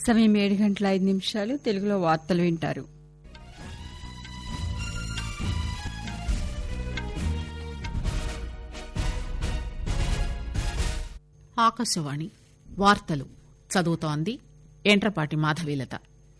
సమయం ఏడు గంటల ఐదు నిమిషాలు తెలుగులో వార్తలు వింటారు ఆకాశవాణి వార్తలు చదువుతోంది ఎంట్రపాటి మాధవీలత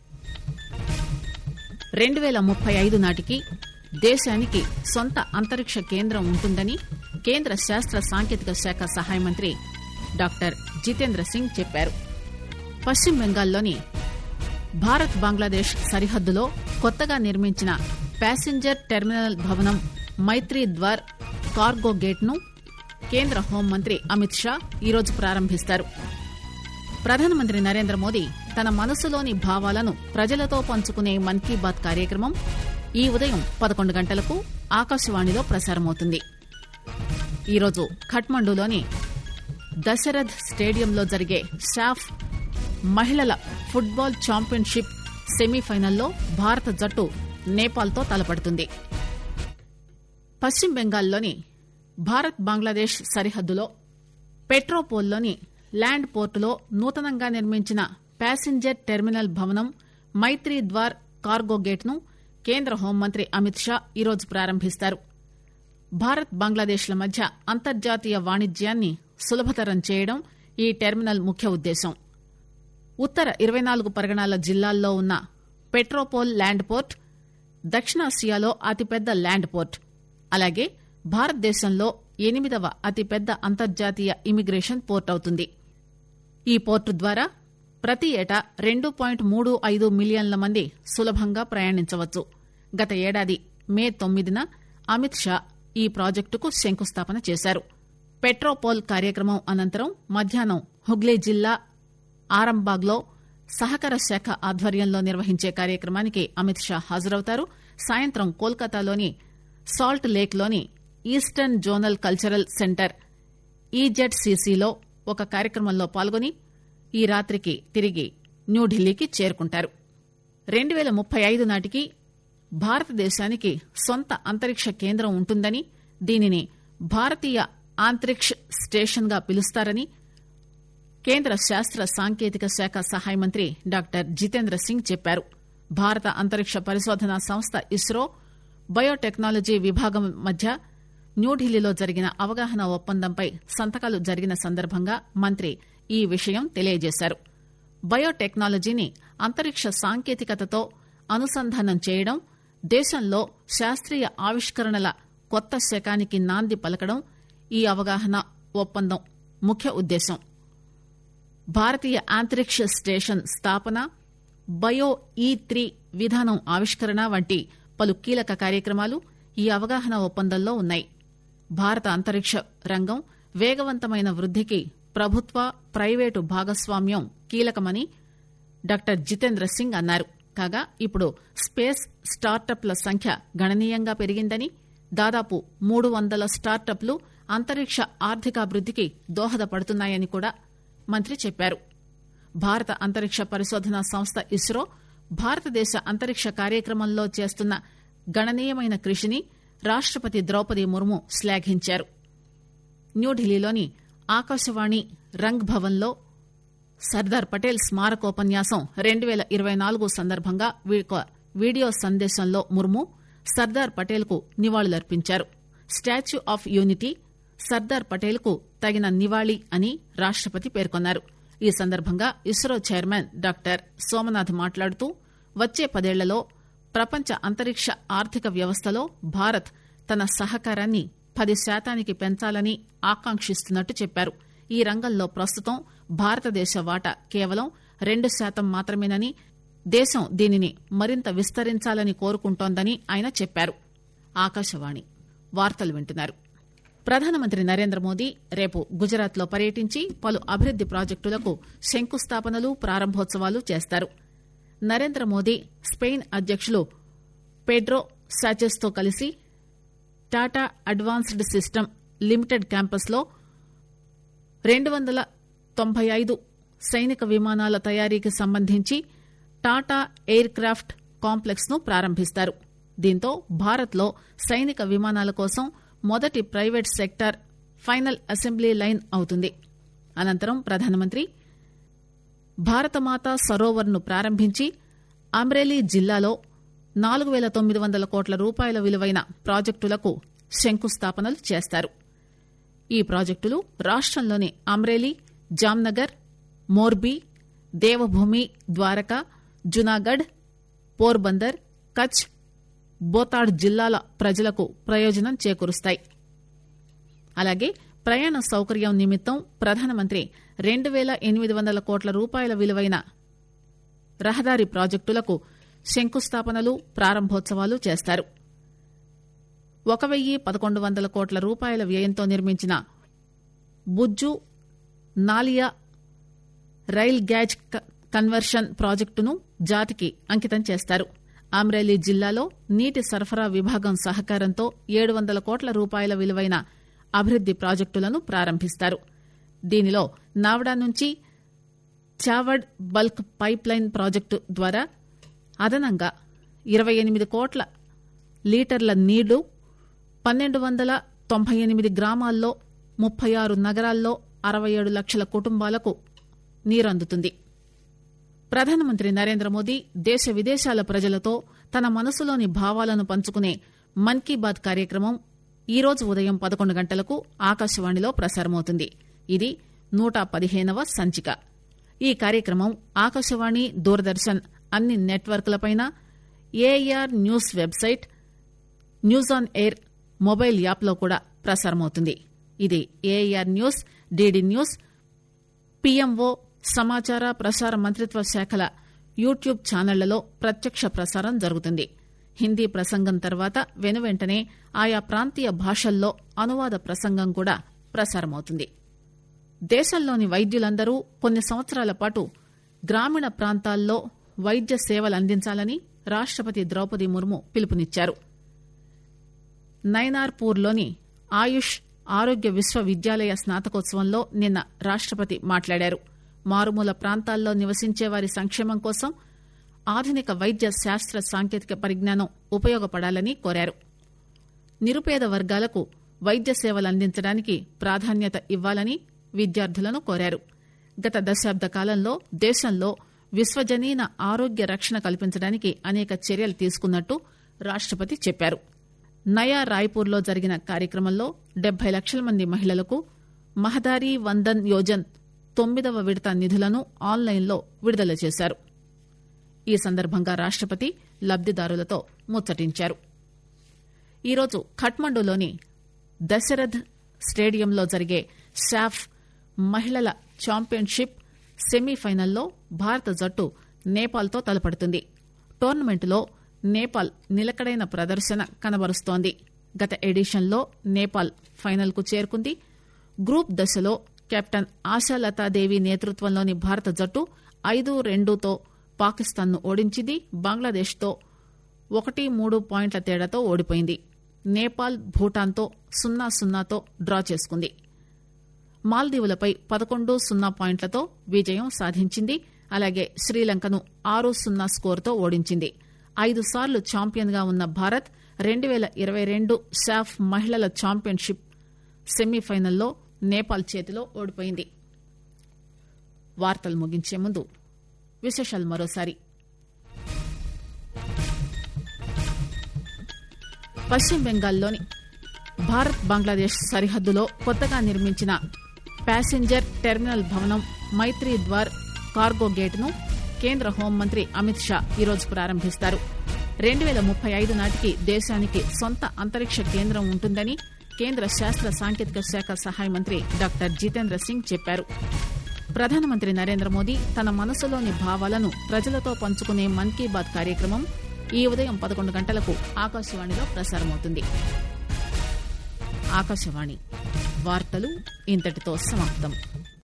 రెండు వేల ముప్పై ఐదు నాటికి దేశానికి సొంత అంతరిక్ష కేంద్రం ఉంటుందని కేంద్ర శాస్త్ర సాంకేతిక శాఖ సహాయ మంత్రి డాక్టర్ జితేంద్ర సింగ్ చెప్పారు పశ్చిమ బెంగాల్లోని భారత్ బంగ్లాదేశ్ సరిహద్దులో కొత్తగా నిర్మించిన ప్యాసింజర్ టెర్మినల్ భవనం మైత్రి ద్వార్ కార్గో గేట్ను కేంద్ర హోంమంత్రి అమిత్ షా ఈరోజు ప్రారంభిస్తారు ప్రధానమంత్రి నరేంద్ర మోదీ తన మనసులోని భావాలను ప్రజలతో పంచుకునే మన్ కీ బాత్ కార్యక్రమం ఈ ఉదయం పదకొండు గంటలకు ఆకాశవాణిలో ప్రసారమవుతుంది ఈరోజు ఖట్మండులోని దశరథ్ స్టేడియంలో జరిగే సాఫ్ మహిళల ఫుట్బాల్ ఛాంపియన్షిప్ సెమీఫైనల్లో భారత జట్టు నేపాల్తో తలపడుతుంది పశ్చిమ బెంగాల్లోని భారత్ బంగ్లాదేశ్ సరిహద్దులో పెట్రోపోల్లోని ల్యాండ్ పోర్టులో నూతనంగా నిర్మించిన ప్యాసింజర్ టెర్మినల్ భవనం మైత్రి ద్వార్ కార్గో గేట్ను కేంద్ర హోంమంత్రి అమిత్ షా ఈరోజు ప్రారంభిస్తారు భారత్ బంగ్లాదేశ్ల మధ్య అంతర్జాతీయ వాణిజ్యాన్ని సులభతరం చేయడం ఈ టెర్మినల్ ముఖ్య ఉద్దేశం ఉత్తర ఇరవై నాలుగు పరగణాల జిల్లాల్లో ఉన్న పెట్రోపోల్ ల్యాండ్ పోర్ట్ దక్షిణాసియాలో అతిపెద్ద ల్యాండ్ పోర్ట్ అలాగే భారతదేశంలో ఎనిమిదవ అతిపెద్ద అంతర్జాతీయ ఇమిగ్రేషన్ పోర్ట్ అవుతుంది ఈ పోర్టు ద్వారా ప్రతి ఏటా రెండు పాయింట్ మూడు ఐదు మిలియన్ల మంది సులభంగా ప్రయాణించవచ్చు గత ఏడాది మే తొమ్మిదిన అమిత్ షా ఈ ప్రాజెక్టుకు శంకుస్థాపన చేశారు పెట్రోపోల్ కార్యక్రమం అనంతరం మధ్యాహ్నం హుగ్లీ జిల్లా ఆరంబాగ్లో సహకార శాఖ ఆధ్వర్యంలో నిర్వహించే కార్యక్రమానికి అమిత్ షా హాజరవుతారు సాయంత్రం కోల్కతాలోని సాల్ట్ లేక్లోని ఈస్టర్న్ జోనల్ కల్చరల్ సెంటర్ ఈజెడ్సీసీలో ఒక కార్యక్రమంలో పాల్గొని ఈ రాత్రికి తిరిగి న్యూఢిల్లీకి చేరుకుంటారు రెండు వేల ముప్పై ఐదు నాటికి భారతదేశానికి సొంత అంతరిక్ష కేంద్రం ఉంటుందని దీనిని భారతీయ అంతరిక్ష్ స్టేషన్ గా పిలుస్తారని కేంద్ర శాస్త్ర సాంకేతిక శాఖ సహాయ మంత్రి డాక్టర్ జితేంద్ర సింగ్ చెప్పారు భారత అంతరిక్ష పరిశోధనా సంస్థ ఇస్రో బయోటెక్నాలజీ విభాగం మధ్య న్యూఢిల్లీలో జరిగిన అవగాహన ఒప్పందంపై సంతకాలు జరిగిన సందర్భంగా మంత్రి ఈ విషయం తెలియజేశారు బయోటెక్నాలజీని అంతరిక్ష సాంకేతికతతో అనుసంధానం చేయడం దేశంలో శాస్త్రీయ ఆవిష్కరణల కొత్త శకానికి నాంది పలకడం ఈ అవగాహన ఒప్పందం ముఖ్య ఉద్దేశం భారతీయ అంతరిక్ష స్టేషన్ స్థాపన బయో ఈ త్రీ విధానం ఆవిష్కరణ వంటి పలు కీలక కార్యక్రమాలు ఈ అవగాహన ఒప్పందంలో ఉన్నాయి భారత అంతరిక్ష రంగం వేగవంతమైన వృద్దికి ప్రభుత్వ ప్రైవేటు భాగస్వామ్యం కీలకమని డాక్టర్ జితేంద్ర సింగ్ అన్నారు కాగా ఇప్పుడు స్పేస్ స్టార్టప్ల సంఖ్య గణనీయంగా పెరిగిందని దాదాపు మూడు వందల స్టార్టప్లు అంతరిక్ష ఆర్థికాభివృద్దికి దోహదపడుతున్నాయని కూడా మంత్రి చెప్పారు భారత అంతరిక్ష పరిశోధనా సంస్థ ఇస్రో భారతదేశ అంతరిక్ష కార్యక్రమంలో చేస్తున్న గణనీయమైన కృషిని రాష్టపతి ద్రౌపది ముర్ము శ్లాఘించారు న్యూఢిల్లీలోని ఆకాశవాణి రంగ్ భవన్లో సర్దార్ పటేల్ స్మారకోపన్యాసం రెండు పేల ఇరవై నాలుగు సందర్భంగా ఒక వీడియో సందేశంలో ముర్ము సర్దార్ పటేల్ కు నివాళులర్పించారు statue of unity Sardar Patel కు తగిన నివాళి అని రాష్టపతి పేర్కొన్నారు ఈ సందర్భంగా ఇస్రో చైర్మన్ డాక్టర్ సోమనాథ్ మాట్లాడుతూ వచ్చే పదేళ్లలో ప్రపంచ అంతరిక్ష ఆర్థిక వ్యవస్థలో భారత్ తన సహకారాన్ని పది శాతానికి పెంచాలని ఆకాంక్షిస్తున్నట్టు చెప్పారు ఈ రంగంలో ప్రస్తుతం భారతదేశ వాటా కేవలం రెండు శాతం మాత్రమేనని దేశం దీనిని మరింత విస్తరించాలని కోరుకుంటోందని ఆయన చెప్పారు ఆకాశవాణి వార్తలు వింటున్నారు ప్రధానమంత్రి నరేంద్ర మోదీ రేపు గుజరాత్ లో పర్యటించి పలు అభివృద్ది ప్రాజెక్టులకు శంకుస్థాపనలు ప్రారంభోత్సవాలు చేస్తారు నరేంద్ర మోదీ స్పెయిన్ అధ్యకులు పెడ్రో సాచెస్ తో కలిసి Tata advanced system limited campus లో రెండు వందల తొంభై ఐదు సైనిక విమానాల తయారీకి సంబంధించి టాటా ఎయిర్ క్రాఫ్ట్ కాంప్లెక్స్ ను ప్రారంభిస్తారు దీంతో భారత్ లో సైనిక విమానాల కోసం మొదటి private sector final assembly line అవుతుంది అనంతరం ప్రధానమంత్రి భారతమాత సరోవర్ను ప్రారంభించి అమ్రేలీ జిల్లాలో నాలుగు పేల తొమ్మిది వందల కోట్ల రూపాయల విలువైన ప్రాజెక్టులకు శంకుస్థాపనలు చేస్తారు ఈ ప్రాజెక్టులు రాష్టంలోని అమ్రేలీ జామ్నగర్ మోర్బీ దేవభూమి ద్వారకా జునాగఢ్ పోర్బందర్ కచ్ బోతాడ్ జిల్లాల ప్రజలకు ప్రయోజనం చేకూరుస్తాయి అలాగే ప్రయాణ సౌకర్యం నిమిత్తం ప్రధానమంత్రి రెండు పేల ఎనిమిది వందల కోట్ల రూపాయల విలువైన రహదారి ప్రాజెక్టులకు శంకుస్థాపనలు ప్రారంభోత్సవాలు చేస్తారు ఒక వెయ్యి పదకొండు వందల కోట్ల రూపాయల వ్యయంతో నిర్మించిన Bhuj Naliya rail gauge conversion ప్రాజెక్టును జాతికి అంకితం చేస్తారు అమ్రేలీ జిల్లాలో నీటి సరఫరా విభాగం సహకారంతో ఏడు వందల కోట్ల రూపాయల విలువైన అభివృద్ది ప్రాజెక్టులను ప్రారంభిస్తారు దీనిలో నావడా నుంచి Chavad bulk pipeline project ద్వారా అదనంగా ఇరవై ఎనిమిది కోట్ల లీటర్ల నీళ్లు పన్నెండు వందల తొంభై ఎనిమిది గ్రామాల్లో ముప్పై ఆరు నగరాల్లో అరవై ఏడు లక్షల కుటుంబాలకు నీరందుతుంది ప్రధానమంత్రి నరేంద్ర మోదీ దేశ విదేశాల ప్రజలతో తన మనసులోని భావాలను పంచుకునే మన్ కీ బాత్ కార్యక్రమం ఈరోజు ఉదయం పదకొండు గంటలకు ఆకాశవాణిలో ప్రసారమవుతుంది ఇది నూట పదిహేనవ సంచిక ఈ కార్యక్రమం ఆకాశవాణి దూరదర్శన్ అన్ని నెట్వర్క్లపైన AIR news website news on air mobile యాప్లో కూడా ప్రసారమవుతుంది ఇది AIR news DD news PMO సమాచార ప్రసార మంత్రిత్వ శాఖల యూట్యూబ్ ఛానళ్లలో ప్రత్యక్ష ప్రసారం జరుగుతుంది హిందీ ప్రసంగం తర్వాత వెనువెంటనే ఆయా ప్రాంతీయ భాషల్లో అనువాద ప్రసంగం కూడా ప్రసారమవుతుంది దేశంలోని వైద్యులందరూ కొన్ని సంవత్సరాల పాటు గ్రామీణ ప్రాంతాల్లో వైద్య సేవలు అందించాలని రాష్టపతి ద్రౌపది ముర్ము పిలుపునిచ్చారు నైనార్పూర్లోని ఆయుష్ ఆరోగ్య విశ్వవిద్యాలయ స్నాతకోత్సవంలో నిన్న రాష్టపతి మాట్లాడారు మారుమూల ప్రాంతాల్లో నివసించే వారి సంక్షేమం కోసం ఆధునిక వైద్య శాస్త్ర సాంకేతిక పరిజ్ఞానం ఉపయోగపడాలని కోరారు నిరుపేద వర్గాలకు వైద్య సేవలు అందించడానికి ప్రాధాన్యత ఇవ్వాలని విద్యార్థులను కోరారు గత దశాబ్ద కాలంలో దేశంలో విశ్వజనీన ఆరోగ్య రక్షణ కల్పించడానికి అనేక చర్యలు తీసుకున్నట్టు రాష్టపతి చెప్పారు నయా రాయ్పూర్లో జరిగిన కార్యక్రమంలో డెబ్బై లక్షల మంది మహిళలకు మహదారీ వందన్ యోజన్ తొమ్మిదవ విడత నిధులను ఆన్లైన్లో విడుదల చేశారు ఈ సందర్భంగా రాష్టపతి లబ్దిదారులతో ముచ్చటించారు ఈరోజు ఖట్మండులోని దశరథ్ స్టేడియంలో జరిగే శాఫ్ మహిళల ఛాంపియన్షిప్ సెమీఫైనల్లో భారత జట్టు నేపాల్తో తలపడుతుంది టోర్నమెంటులో నేపాల్ నిలకడైన ప్రదర్శన కనబరుస్తోంది గత ఎడిషన్లో నేపాల్ ఫైనల్కు చేరుకుంది గ్రూప్ దశలో కెప్టెన్ ఆశాలతాదేవి నేతృత్వంలోని భారత జట్టు ఐదు రెండుతో పాకిస్తాన్ను ఓడించింది బంగ్లాదేశ్తో ఒకటి మూడు పాయింట్ల తేడాతో ఓడిపోయింది నేపాల్ భూటాన్తో సున్నా సున్నాతో డ్రా చేసుకుంది మాల్దీవులపై పదకొండు సున్నా పాయింట్లతో విజయం సాధించింది అలాగే శ్రీలంకను ఆరు సున్నా స్కోరుతో ఓడించింది ఐదు సార్లు ఛాంపియన్ గా ఉన్న భారత్ రెండు పేల ఇరవై రెండు శాఫ్ మహిళల ఛాంపియన్షిప్ సెమీఫైనల్లో నేపాల్ చేతిలో ఓడిపోయింది వార్తలు ముగించే ముందు విశేషాలు మరోసారి పశ్చిమ బెంగాల్లోని భారత్ బంగ్లాదేశ్ సరిహద్దులో కొత్తగా నిర్మించిన ప్యాసింజర్ టెర్మినల్ భవనం మైత్రి ద్వార్ కార్గో గేటును కేంద్ర హోంమంత్రి అమిత్ షా ఈరోజు ప్రారంభిస్తారు రెండు పేల ముప్పై ఐదు నాటికి దేశానికి సొంత అంతరిక్ష కేంద్రం ఉంటుందని కేంద్ర శాస్త్ర సాంకేతిక శాఖ సహాయ మంత్రి డాక్టర్ జితేంద్ర సింగ్ చెప్పారు ప్రధానమంత్రి నరేంద్ర మోదీ తన మనసులోని భావాలను ప్రజలతో పంచుకునే మన్ కీ బాత్ కార్యక్రమం ఈ ఉదయం పదకొండు గంటలకు ఆకాశవాణిలో ప్రసారమవుతుంది ఆకాశవాణి వార్తలు ఇంతటితో సమాప్తం